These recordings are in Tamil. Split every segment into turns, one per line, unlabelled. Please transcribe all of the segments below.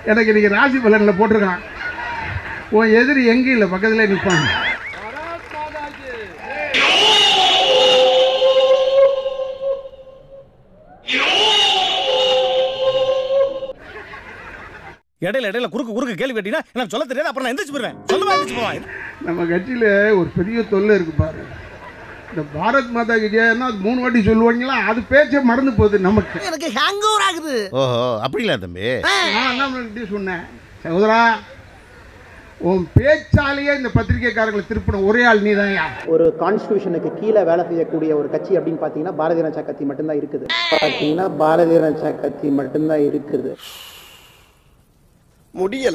எனக்கு இன்னைக்கு ராசி பலனில் போட்டிருக்கான் உன் எதிரி எங்கே இல்லை பக்கத்தில் நிற்பான்
இடையில இடையில குறுக்கு குறுக்கு கேள்வி கேட்டீங்கன்னா எனக்கு சொல்ல தெரியாது அப்புறம் நான் எந்திரிச்சு போயிருவேன் சொல்லுமா எந்திரிச்சு போவேன்
நம்ம கட்சியில் ஒரு பெரிய தொல்லை இருக்கு பாரு இந்த பாரத் மாதா கி ஜெயன்னா அது மூணு வாட்டி சொல்லுவாங்களா அது பேச்சே மறந்து போகுது நமக்கு
எனக்கு ஹேங் ஓவர் ஆகுது
ஓஹோ அப்படிங்களா தம்பி
நான் என்ன சொன்னேன் சகோதரா உன் பேச்சாலேயே இந்த பத்திரிகைக்காரங்களை திருப்பின ஒரே ஆள் நீ தான்
ஒரு கான்ஸ்டியூஷனுக்கு கீழே வேலை செய்யக்கூடிய ஒரு கட்சி அப்படின்னு பார்த்தீங்கன்னா பாரதிய ஜனதா கட்சி மட்டும்தான் இருக்குது பார்த்தீங்கன்னா பாரதிய ஜனதா கட்சி மட்டும்தான் இருக்குது
முடியல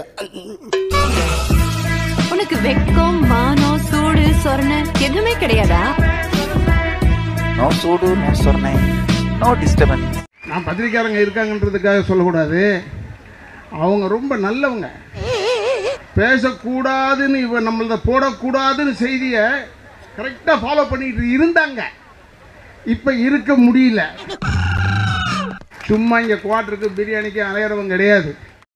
உனக்கு வெக்கம் மானம் சூடு சொரணை எதுவுமே கிடையாதா
நோ சூடு நோ சொர்ணை நோ டிஸ்டர்பன்ஸ்
நான் பத்திரிக்கையாரங்க இருக்காங்கன்றதுக்காக சொல்லக்கூடாது அவங்க ரொம்ப நல்லவங்க பேசக்கூடாதுன்னு இவ நம்மளத போடக்கூடாதுன்னு செய்தியை கரெக்டாக ஃபாலோ பண்ணிட்டு இருந்தாங்க இப்போ இருக்க முடியல சும்மா இங்கே குவாட்டருக்கு பிரியாணிக்கு அலையிறவங்க கிடையாது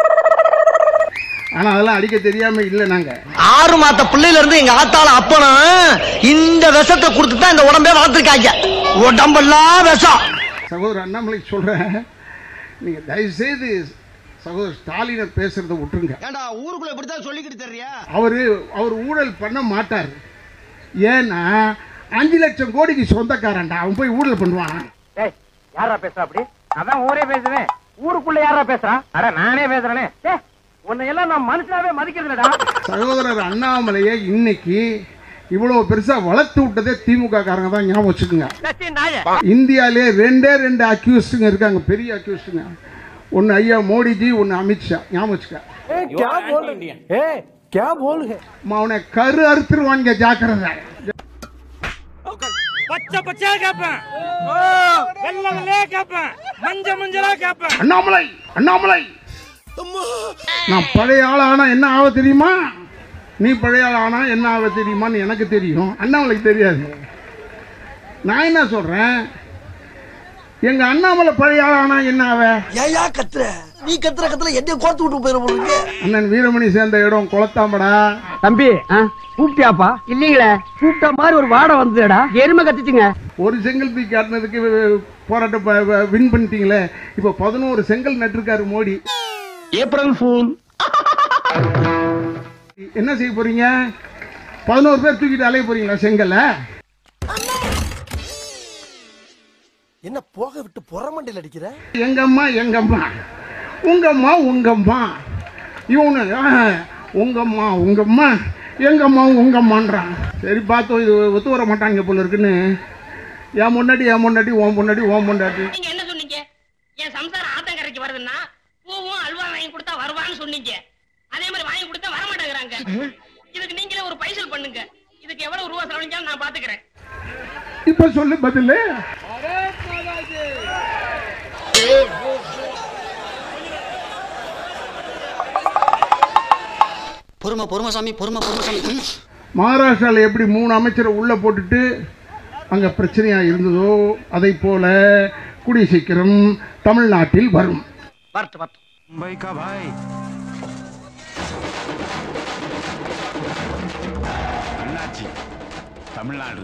ஆனால் அதெல்லாம் அடிக்க தெரியாமல் இல்லை நாங்கள்
ஆறு மாத்த பிள்ளையில இருந்து எங்க ஆத்தால அப்பனும் இந்த விஷத்தை கொடுத்து தான் இந்த உடம்பே வளர்த்துருக்காங்க உடம்பெல்லாம் விஷம்
சகோதரர் அண்ணாமலை சொல்கிறேன் நீங்கள் தயவுசெய்து சகோதரர் ஸ்டாலினை பேசுகிறத விட்டுருங்க
ஏண்டா ஊருக்குள்ள இப்படித்தான் சொல்லிக்கிட்டு தெரியா
அவர் அவர் ஊழல் பண்ண மாட்டார் ஏன்னா அஞ்சு லட்சம் கோடிக்கு சொந்தக்காரன்டா அவன் போய் ஊழல் பண்ணுவான்
ஏய் யாரா பேசுறா அப்படி அதான் ஊரே பேசுவேன் ஊருக்குள்ள யாரா பேசுறா அட நானே பேசுறேனே ஏ உன்னை எல்லாம் நான் மனுஷனாவே மதிக்கிறதுலடா
சகோதரர் அண்ணாமலையை இன்னைக்கு இவ்வளவு பெருசா வளர்த்து விட்டதே திமுக காரங்க தான் ஞாபகம் வச்சுக்கோங்க
சச்சி நாய
இந்தியாவிலே ரெண்டே ரெண்டு அக்யூஸ்டுங்க இருக்காங்க பெரிய அக்யூஸ்டுங்க ஒன்று ஐயா மோடிஜி ஒன்று அமித்ஷா ஞாபகம் வச்சுக்க அம்மா, அவனை கரு அறுத்துருவாங்க ஜாக்கிரதை
பச்சை பச்சையா கேட்பேன் வெள்ளை வெள்ளையா கேட்பேன் மஞ்ச மஞ்சளா கேட்பேன்
அண்ணாமலை அண்ணாமலை நான் பழைய ஆள் ஆனா என்ன ஆக தெரியுமா நீ பழைய ஆள் ஆனா என்ன ஆக தெரியுமான்னு எனக்கு தெரியும் அண்ணாமலைக்கு தெரியாது நான் என்ன சொல்றேன் எங்க அண்ணாமலை பழைய ஆள் ஆனா என்ன ஆவ
ஏயா கத்துற நீ கத்துற கத்துல என்ன கோர்த்து விட்டு போயிட போறீங்க
அண்ணன் வீரமணி சேர்ந்த இடம் குளத்தாம்படா
தம்பி கூப்பிட்டியாப்பா இல்லீங்களே கூப்பிட்ட மாதிரி ஒரு வாடை வந்ததுடா எருமை கத்திச்சுங்க
ஒரு செங்கல் தூக்கி காட்டினதுக்கு போராட்டம் வின் பண்ணிட்டீங்களே இப்போ பதினோரு செங்கல் நட்டிருக்காரு மோடி
ஏப்ரல் ஃபூல்
என்ன செய்ய போறீங்க பதினோரு பேர் தூக்கிட்டு அலைய போறீங்களா செங்கல்ல
என்ன போக விட்டு புறமண்டையில் அடிக்கிற
எங்க அம்மா எங்க அம்மா உங்க அம்மா உங்க அம்மா இவனு ஆ, உங்க அம்மா உங்க அம்மா எங்க அம்மா உங்க அம்மான்றான் சரி பார்த்தோம் இது ஒத்து வர மாட்டாங்க போல இருக்குன்னு என் முன்னாடி என் முன்னாடி உன் முன்னாடி உன் முன்னாடி
நீங்க என்ன சொன்னீங்க என் சம்சாரம் ஆத்தங்கரைக்கு வருதுன்னா பூவும் அல்வா வாங்கி கொடுத்தா வருவான்னு சொன்னீங்க அதே மாதிரி வாங்கி கொடுத்தா வர மாட்டேங்கிறாங்க இதுக்கு நீங்களே ஒரு பைசல் பண்ணுங்க இதுக்கு எவ்வளவு ரூபா செலவழிஞ்சாலும் நான் பாத்துக்கிறேன்
இப்ப சொல்லு பதில்
பொறுமை பொறுமை சாமி பொறுமை பொறுமை சாமி
மகாராஷ்டிராவில் எப்படி மூணு அமைச்சரை உள்ளே போட்டுட்டு அங்கே பிரச்சனையாக இருந்ததோ அதை போல கூடிய சீக்கிரம் தமிழ்நாட்டில் வரும்
வரட்டு வரட்டு
मुंबई का भाई அண்ணாச்சி தமிழ்நாடு